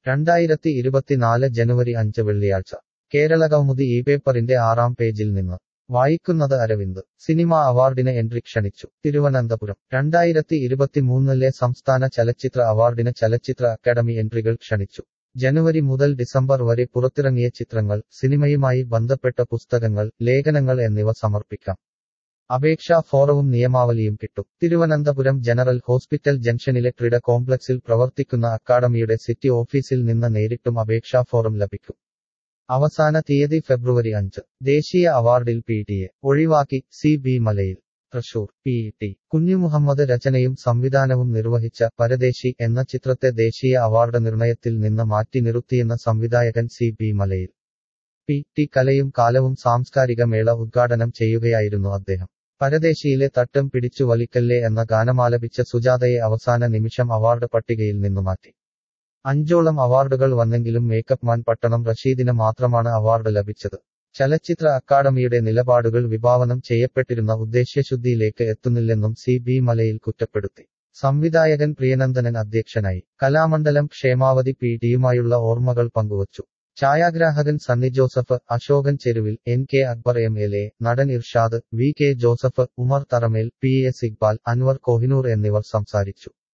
രണ്ടായിരത്തി ഇരുപത്തിനാല് ജനുവരി അഞ്ച് വെള്ളിയാഴ്ച കേരളകൗമുദി ഈ പേപ്പറിന്റെ ആറാം പേജിൽ നിന്ന് വായിക്കുന്നത് അരവിന്ദ് സിനിമാ അവാർഡിന് എൻട്രി ക്ഷണിച്ചു തിരുവനന്തപുരം രണ്ടായിരത്തി ഇരുപത്തിമൂന്നിലെ സംസ്ഥാന ചലച്ചിത്ര അവാർഡിന് ചലച്ചിത്ര അക്കാദമി എൻട്രികൾ ക്ഷണിച്ചു ജനുവരി മുതൽ ഡിസംബർ വരെ പുറത്തിറങ്ങിയ ചിത്രങ്ങൾ സിനിമയുമായി ബന്ധപ്പെട്ട പുസ്തകങ്ങൾ ലേഖനങ്ങൾ എന്നിവ സമർപ്പിക്കാം അപേക്ഷാ ഫോറവും നിയമാവലിയും കിട്ടും തിരുവനന്തപുരം ജനറൽ ഹോസ്പിറ്റൽ ജംഗ്ഷനിലെ ട്രിഡ കോംപ്ലക്സിൽ പ്രവർത്തിക്കുന്ന അക്കാദമിയുടെ സിറ്റി ഓഫീസിൽ നിന്ന് നേരിട്ടും അപേക്ഷാ ഫോറം ലഭിക്കും അവസാന തീയതി ഫെബ്രുവരി അഞ്ച് ദേശീയ അവാർഡിൽ പി ടിയെ ഒഴിവാക്കി സി ബി മലയിൽ തൃശൂർ പി ടി കുഞ്ഞുമുഹമ്മദ് രചനയും സംവിധാനവും നിർവഹിച്ച പരദേശി എന്ന ചിത്രത്തെ ദേശീയ അവാർഡ് നിർണയത്തിൽ നിന്ന് മാറ്റി നിർത്തിയെന്ന സംവിധായകൻ സി ബി മലയിൽ പി ടി കലയും കാലവും സാംസ്കാരിക മേള ഉദ്ഘാടനം ചെയ്യുകയായിരുന്നു അദ്ദേഹം പരദേശിയിലെ തട്ടം പിടിച്ചു വലിക്കല്ലേ എന്ന ഗാനമാലപിച്ച സുജാതയെ അവസാന നിമിഷം അവാർഡ് പട്ടികയിൽ നിന്നു മാറ്റി അഞ്ചോളം അവാർഡുകൾ വന്നെങ്കിലും മേക്കപ്പ് മാൻ പട്ടണം റഷീദിന് മാത്രമാണ് അവാർഡ് ലഭിച്ചത് ചലച്ചിത്ര അക്കാദമിയുടെ നിലപാടുകൾ വിഭാവനം ചെയ്യപ്പെട്ടിരുന്ന ഉദ്ദേശ്യശുദ്ധിയിലേക്ക് എത്തുന്നില്ലെന്നും സി ബി മലയിൽ കുറ്റപ്പെടുത്തി സംവിധായകൻ പ്രിയനന്ദനൻ അധ്യക്ഷനായി കലാമണ്ഡലം ക്ഷേമാവതി പി ടിയുമായുള്ള ഓർമ്മകൾ പങ്കുവച്ചു ഛായാഗ്രാഹകൻ Sunny Joseph Ashokan Cheruvil N K Akbar M L A നടൻ Irshad V K Joseph Umar Tharamel P S Iqbal Anwar Kohinoor എന്നിവർ സംസാരിച്ചു